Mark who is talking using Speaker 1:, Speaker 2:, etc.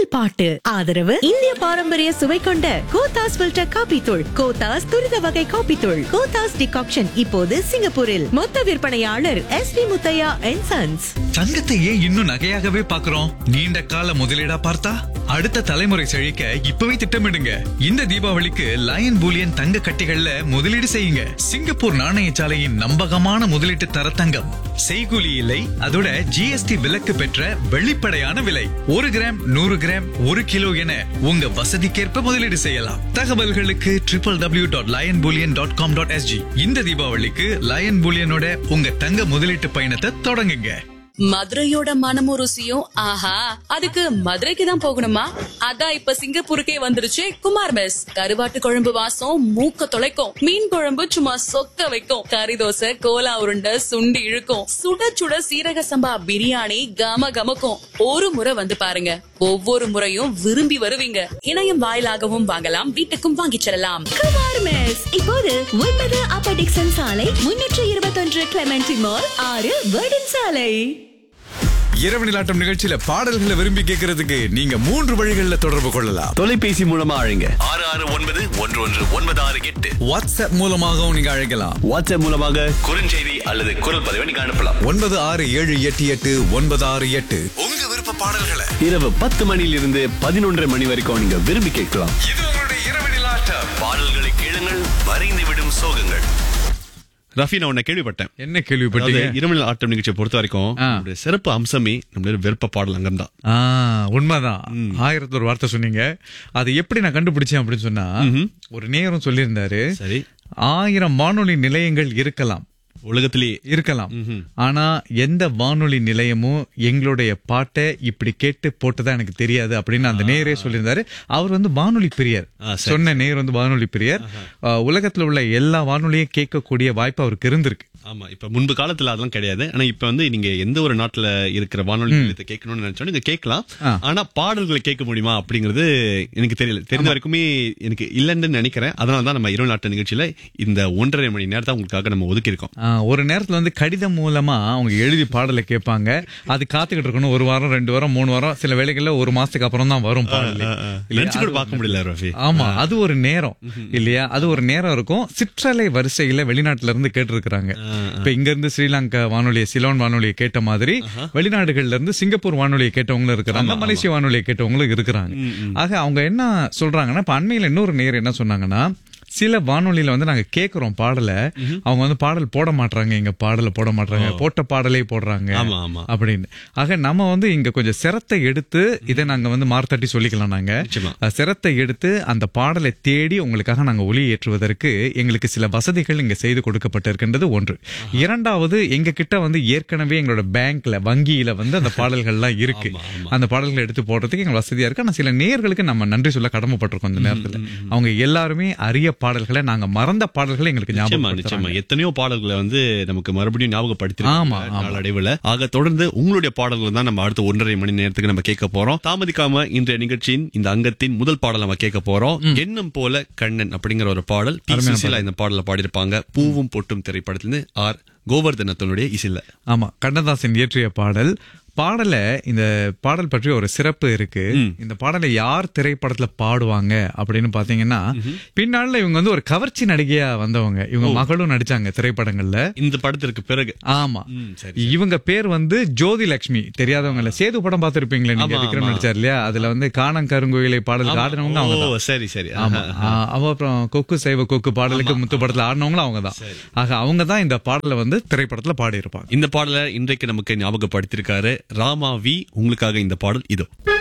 Speaker 1: முதல் பாட்டு ஆதரவு இந்திய பாரம்பரிய சுவை கொண்ட கோத்தாஸ் ஃபில்டர் காபி தூள் கோத்தாஸ் துரித வகை காபி தூள் கோத்தாஸ் டிகாக்ஷன் இப்போது சிங்கப்பூரில் மொத்த விற்பனையாளர் S P Muthiah and sons
Speaker 2: தங்கத்தை ஏன் இன்னும் நகையாகவே பாக்குறோம் நீண்ட கால முதலீடா பார்த்தா அடுத்த தலைமுறை செழிக்க இப்பவே திட்டமிடுங்க இந்த தீபாவளிக்கு லயன் பூலியன் தங்க கட்டிகள்ல முதலீடு செய்யுங்க சிங்கப்பூர் நாணயசாலையின் நம்பகமான முதலீட்டு தர தங்கம் செய்கூலி இல்லை அதோட ஜிஎஸ்டி விலக்கு பெற்ற வெளிப்படையான விலை ஒரு கிராம் நூறு கிராம் ஒரு கிலோ என உங்க வசதிக்கேற்ப முதலீடு செய்யலாம் தகவல்களுக்கு triple W dot lion bullion dot com dot SG இந்த தீபாவளிக்கு லயன் பூலியனோட உங்க தங்க முதலீட்டு பயணத்தை தொடங்குங்க
Speaker 3: மதுரையோட மனமும் ருசியும் ஆஹா அதுக்கு மதுரைக்கு தான் போகணுமா அதான் இப்ப சிங்கப்பூருக்கே வந்துருச்சு குமார் மெஸ் கருவாட்டு குழம்பு வாசம் மூக்க தொலைக்கும் மீன் குழம்பு சும்மா சொக்க வைக்கும் கறி தோசை கோலா உருண்டை சுண்டி இழுக்கும் சுட சுட சீரக சம்பா பிரியாணி கம கமக்கும் ஒரு முறை வந்து பாருங்க ஒவ்வொரு முறையும் விரும்பி வருவீங்க இணையம் வாயிலாகவும் வாங்கலாம் வீட்டுக்கும் வாங்கிச் செல்லலாம்
Speaker 1: குமார் மெஸ் இப்போது ஒன்பது அப்ப டிக்சன் சாலை முன்னூற்று இருபத்தொன்று கிளமெண்டி மால் ஆறு வேர்டன் சாலை
Speaker 2: இரவு நிலாட்டம் நிகழ்ச்சியில பாடல்களை விரும்பி கேட்கறதுக்கு நீங்க மூன்று வழிகளில் தொடர்பு கொள்ளலாம்
Speaker 4: தொலைபேசி மூலமா அழைங்க
Speaker 5: ஆறு ஆறு ஒன்பது ஒன்று ஒன்று ஒன்பது ஆறு எட்டு
Speaker 2: வாட்ஸ்அப் மூலமாகவும் நீங்க அழைக்கலாம்
Speaker 4: வாட்ஸ்அப் மூலமாக
Speaker 5: குறுஞ்செய்தி அல்லது குரல் பதிவை நீங்க அனுப்பலாம்
Speaker 2: ஒன்பது ஆறு ஏழு எட்டு எட்டு ஒன்பது ஆறு எட்டு உங்க விருப்ப பாடல்களை
Speaker 4: இரவு பத்து மணியிலிருந்து பதினொன்றரை மணி வரைக்கும் நீங்க விரும்பி கேட்கலாம்
Speaker 2: இது உங்களுடைய இரவு நிலாட்டம்
Speaker 5: பாடல்களை கேளுங்கள் வரைந்து விடும் சோகங்கள்
Speaker 4: ரஃபி நான் உன்னை கேள்விப்பட்டேன்
Speaker 2: என்ன
Speaker 4: அதாவது
Speaker 2: கேள்விப்பட்டீங்க
Speaker 4: இரவு ஆட்டம் நிகழ்ச்சியை பொறுத்த வரைக்கும்
Speaker 2: ஆ.
Speaker 4: நம்முடைய சிறப்பு அம்சமே நம்மளுடைய விருப்ப பாடல் அங்கம் தான்
Speaker 6: ஆ உண்மைதான் ஆயிரத்தி ஒரு வார்த்தை சொன்னீங்க அது எப்படி நான் கண்டுபிடிச்சேன் அப்படின்னு சொன்னா ஒரு நேரம் சொல்லியிருந்தாரு
Speaker 4: சரி
Speaker 6: ஆயிரம் வானொலி நிலையங்கள் இருக்கலாம்
Speaker 4: உலகத்திலேயே
Speaker 6: இருக்கலாம் ஆனா எந்த வானொலி நிலையமும் எங்களுடைய பாட்டை இப்படி கேட்டு போட்டதா எனக்கு தெரியாது அப்படின்னு அந்த நேரே சொல்லியிருந்தாரு அவர் வந்து வானொலி பிரியர்
Speaker 4: ஆ, சரி,
Speaker 6: சொன்ன நேர் வந்து வானொலி பிரியர் ஆ, உலகத்துல உள்ள எல்லா வானொலியும் கேட்கக்கூடிய வாய்ப்பு அவருக்கு இருந்திருக்கு
Speaker 4: ஆமா இப்ப முன்பு காலத்துல அதெல்லாம் கிடையாது ஆனா இப்ப வந்து நீங்க எந்த ஒரு நாட்டுல இருக்கிற வானொலி நிலையத்தை கேட்கணும்னு நினைச்சாலும் நீங்க கேட்கலாம்
Speaker 6: ஆ.
Speaker 4: ஆனா பாடல்களை கேட்க முடியுமா அப்படிங்கிறது எனக்கு தெரியல தெரிஞ்ச வரைக்குமே எனக்கு இல்லைன்னு நினைக்கிறேன் அதனால தான் நம்ம இரவு நாட்டு நிகழ்ச்சியில இந்த ஒன்றரை மணி நேரத்தை உங்களுக்காக நம்ம ஒதுக்கி இருக்கோம்
Speaker 6: ஆ, ஒரு நேரத்துல வந்து கடிதம் மூலமா அவங்க எழுதி பாடலை கேட்பாங்க அது காத்துக்கிட்டு இருக்கணும் ஒரு வாரம் ரெண்டு வாரம் மூணு வாரம் சில வேளைகள்ல ஒரு மாசத்துக்கு அப்புறம் தான் வரும் பாடல்
Speaker 4: நினைச்சு கூட பார்க்க முடியல ரஃபி
Speaker 6: ஆமா அது ஒரு நேரம் இல்லையா அது ஒரு நேரம் இருக்கும் சிற்றலை வரிசையில வெளிநாட்டுல இருந்து கேட்டிருக்கிறாங்க இப்ப இங்க இருந்து ஸ்ரீலங்கா வானொலியை சிலோன் வானொலியை கேட்ட மாதிரி வெளிநாடுகள்ல இருந்து சிங்கப்பூர் வானொலியை கேட்டவங்களும் இருக்கிறாங்க மலேசிய வானொலியை கேட்டவங்களும் இருக்கிறாங்க ஆக அவங்க என்ன சொல்றாங்கன்னா இப்ப அண்மையில இன்னொரு நேர் என்ன சொன்னாங்கன்னா சில வானொலியில வந்து நாங்க கேக்குறோம் பாடலை அவங்க வந்து பாடல் போட மாட்டாங்க எங்க பாடலை போட மாட்டாங்க போட்ட பாடலே போடுறாங்க
Speaker 4: ஆமா, ஆமா.
Speaker 6: அப்படின்னு ஆக நம்ம வந்து இங்க கொஞ்சம் சிரத்தை எடுத்து இதை நாங்க வந்து மார்த்தட்டி சொல்லிக்கலாம் நாங்க
Speaker 4: நிச்சயமா.
Speaker 6: அஹ், சிரத்தை எடுத்து அந்த பாடலை தேடி உங்களுக்காக நாங்க ஒலி ஏற்றுவதற்கு எங்களுக்கு சில வசதிகள் இங்க செய்து கொடுக்கப்பட்டிருக்கின்றது ஒன்று இரண்டாவது எங்க கிட்ட வந்து ஏற்கனவே எங்களோட பேங்க்ல வங்கியில வந்து அந்த பாடல்கள்லாம் இருக்கு அந்த பாடல்களை எடுத்து போடுறதுக்கு எங்களுக்கு வசதியா இருக்கு ஆனா சில நேயர்களுக்கு நம்ம நன்றி சொல்ல கடமைப்பட்டிருக்கோம் இந்த நேரத்துல அவங்க எல்லாருமே அரிய பாடல்களை நாங்க மறந்த பாடல்களை எங்களுக்கு
Speaker 4: நிச்சயமா
Speaker 6: ஞாபகம்
Speaker 4: நிச்சயமா எத்தனையோ பாடல்களை வந்து நமக்கு மறுபடியும் ஞாபகப்படுத்தி
Speaker 6: ஆமா, ஆமா.
Speaker 4: நாளடைவுல ஆக தொடர்ந்து உங்களுடைய பாடல்கள் தான் நம்ம அடுத்த ஒன்றரை மணி நேரத்துக்கு நம்ம கேட்க போறோம் தாமதிக்காம இன்றைய நிகழ்ச்சியின் இந்த அங்கத்தின் முதல் பாடல் நம்ம கேட்க போறோம் எண்ணம் போல கண்ணன் அப்படிங்கிற ஒரு பாடல் பி. சுசீலா இந்த பாடல பாடியிருப்பாங்க பூவும் பொட்டும் திரைப்படத்திலிருந்து ஆர் கோவர்தனத்தினுடைய இசையில
Speaker 6: ஆமா கண்ணதாசன் இயற்றிய பாடல் பாடல இந்த பாடல் பற்றி ஒரு சிறப்பு இருக்கு இந்த பாடலை யார் திரைப்படத்துல பாடுவாங்க அப்படின்னு பாத்தீங்கன்னா பின்னால இவங்க வந்து ஒரு கவர்ச்சி நடிகையா வந்தவங்க இவங்க மகளும் நடிச்சாங்க திரைப்படங்கள்ல
Speaker 4: இந்த படத்திற்கு பிறகு
Speaker 6: ஆமா
Speaker 4: ம், சரி,
Speaker 6: இவங்க பேர் வந்து ஜோதி லட்சுமி தெரியாதவங்க இல்ல சேது படம் பார்த்திருப்பீங்களே நீங்க
Speaker 4: ஆமா,
Speaker 6: விக்ரம்
Speaker 4: ஆமா.
Speaker 6: நடிச்சார் இல்லையா அதுல வந்து காணம் கருங்குயிலை பாடலுக்கு ஆடினவங்க அவங்க
Speaker 4: ஓ சரி சரி
Speaker 6: ஆமா ஆ, அவ அப்புறம் கொக்கு சைவ கொக்கு பாடலுக்கு முத்து படத்துல ஆடினவங்களும் அவங்க தான் ஆக அவங்க தான் இந்த பாடலை வந்து திரைப்படத்துல பாடி இருப்பாங்க
Speaker 4: இந்த பாடலை இன்றைக்கு நமக்கு ஞாபகப்படுத்தியிருக்காரு ராமா வி உங்களுக்காக இந்த பாடல் இதோ